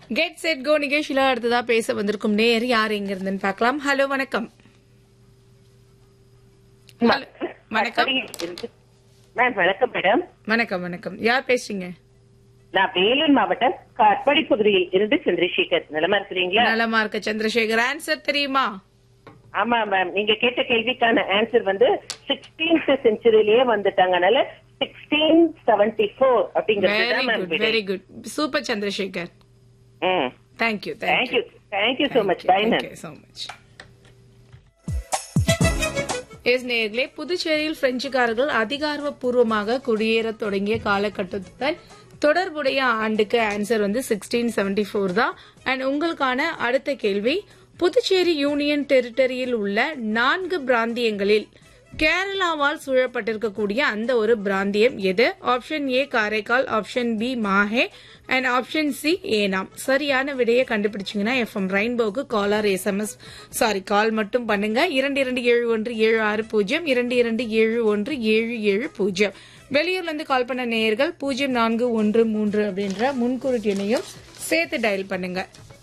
Get set go நிகழ்ச்சியில அடுத்ததா பேச வந்திருக்கும் நேர் யார் எங்க இருந்துன்னு பார்க்கலாம் ஹலோ வணக்கம் Hello. வணக்கம் மேம் வணக்கம் மேடம் வணக்கம் வணக்கம் யார் பேசுறீங்க நான் வேலூர் மாவட்டம் காட்பாடி பகுதியில் இருந்து சந்திரசேகர் நலமா இருக்கிறீங்களா நலமா இருக்க சந்திரசேகர் ஆன்சர் தெரியுமா ஆமா மேம் நீங்க கேட்ட கேள்விக்கான ஆன்சர் வந்து சிக்ஸ்டீன்த் செஞ்சுரியிலேயே வந்துட்டாங்க அதனால சிக்ஸ்டீன் செவன்டி ஃபோர் அப்படிங்கிறது வெரி தான் ma'am good very good super Chandrasekar ம் thank you thank you thank you so much bye ma'am so much எஸ் நேர்களே புதுச்சேரியில் பிரெஞ்சுக்காரர்கள் அதிகாரப்பூர்வமாக குடியேறத் தொடங்கிய காலகட்டத்துடன் தொடர்புடைய ஆண்டுக்கு ஆன்சர் வந்து சிக்ஸ்டீன் செவன்டி ஃபோர் தான் அண்ட் உங்களுக்கான அடுத்த கேள்வி புதுச்சேரி யூனியன் டெரிட்டரியில் உள்ள நான்கு பிராந்தியங்களில் கேரளாவால் சூழப்பட்டிருக்கக்கூடிய அந்த ஒரு பிராந்தியம் எது option A Karaikal option B Mahe and option C Yanam சரியான விடையை கண்டுபிடிச்சீங்கன்னா எஃப்எம் ரெயின்போக்கு காலர் எஸ்எம்எஸ் சாரி கால் மட்டும் பண்ணுங்க இரண்டு இரண்டு ஏழு ஒன்று ஏழு ஆறு பூஜ்ஜியம் இரண்டு இரண்டு ஏழு ஒன்று ஏழு ஏழு பூஜ்ஜியம் வெளியூர்ல இருந்து கால் பண்ண நேயர்கள் பூஜ்ஜியம் நான்கு ஒன்று மூன்று அப்படின்ற முன்குறிட்டு எண்ணையும் சேர்த்து டயல் பண்ணுங்க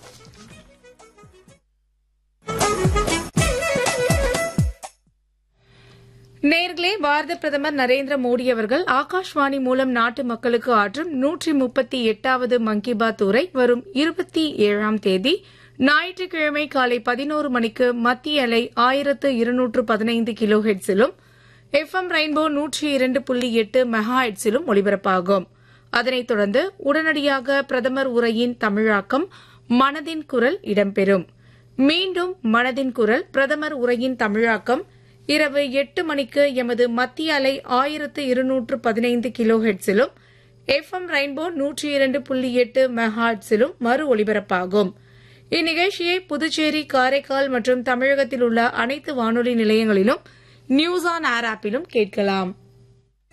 நேர்களே பாரத பிரதமர் நரேந்திர மோடி அவர்கள் ஆகாஷ்வாணி மூலம் நாட்டு மக்களுக்கு ஆற்றும் நூற்றி முப்பத்தி எட்டாவது மன் கி பாத் உரை வரும் இருபத்தி ஏழாம் தேதி ஞாயிற்றுக்கிழமை காலை பதினோரு மணிக்கு மத்திய அலை ஆயிரத்து இருநூற்று பதினைந்து கிலோ ஹெட்ஸிலும் எஃப்எம் ரெயின்போ நூற்றி இரண்டு புள்ளி எட்டு மெகா ஹெட்ஸிலும் ஒலிபரப்பாகும் அதனைத் தொடர்ந்து உடனடியாக பிரதமர் உரையின் தமிழாக்கம் மனதின் குரல் இடம்பெறும் மீண்டும் மனதின் குரல் பிரதமர் உரையின் தமிழாக்கம் இரவு எட்டு மணிக்கு எமது மத்திய அலை ஆயிரத்து இருநூற்று பதினைந்து கிலோ ஹெட்ஸிலும் எஃப்எம் ரெயின்போ நூற்றி இரண்டு புள்ளி எட்டு மெகாட்ஸிலும் மறு ஒலிபரப்பாகும் இந்நிகழ்ச்சியை புதுச்சேரி காரைக்கால் மற்றும் தமிழகத்தில் உள்ள அனைத்து வானொலி நிலையங்களிலும் நியூஸ் ஆன் ஏர் ஆப்பிலும் கேட்கலாம்